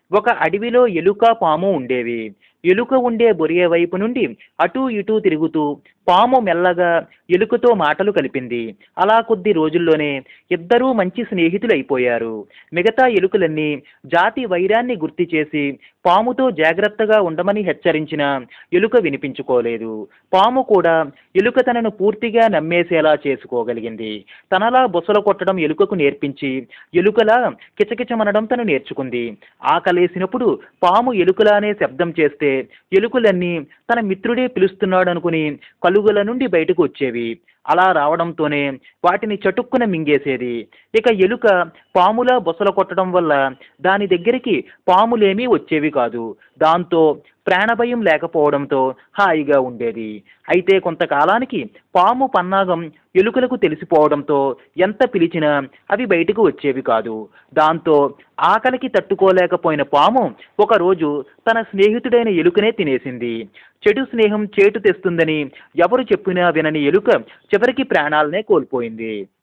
ఒక అడవిలో ఎలుక పాము ఉండేవి ఎలుక ఉండే బొరియ వైపు నుండి అటూ ఇటూ తిరుగుతూ పాము మెల్లగా ఎలుకతో మాటలు కలిపింది అలా కొద్ది రోజుల్లోనే ఇద్దరూ మంచి స్నేహితులు అయిపోయారు మిగతా ఎలుకలన్నీ జాతి వైరాన్ని గుర్తు చేసి పాముతో జాగ్రత్తగా ఉండమని హెచ్చరించిన ఎలుక వినిపించుకోలేదు పాము కూడా ఎలుక తనను పూర్తిగా నమ్మేసేలా చేసుకోగలిగింది తనలా బొసలు కొట్టడం ఎలుకకు నేర్పించి ఎలుకలా కిచకిచమనడం తను నేర్చుకుంది ఆకలేసినప్పుడు పాము ఎలుకలానే శబ్దం చేస్తే ఎలుకలన్నీ తన మిత్రుడే పిలుస్తున్నాడు అనుకుని కలుగుల నుండి బయటకు వచ్చేవి అలా రావడంతోనే వాటిని చటుక్కున మింగేసేది ఇక ఎలుక పాములా బొసలు కొట్టడం వల్ల దాని దగ్గరికి పాములేమీ వచ్చేవి కాదు దాంతో ప్రాణభయం లేకపోవడంతో హాయిగా ఉండేది అయితే కొంతకాలానికి పాము పన్నాగం ఎలుకలకు తెలిసిపోవడంతో ఎంత పిలిచినా అవి బయటకు వచ్చేవి కాదు దాంతో ఆకలికి తట్టుకోలేకపోయిన పాము ఒకరోజు తన స్నేహితుడైన ఎలుకనే తినేసింది చెడు స్నేహం చేటు తెస్తుందని ఎవరు చెప్పినా వినని ఎలుక చివరికి ప్రాణాలనే కోల్పోయింది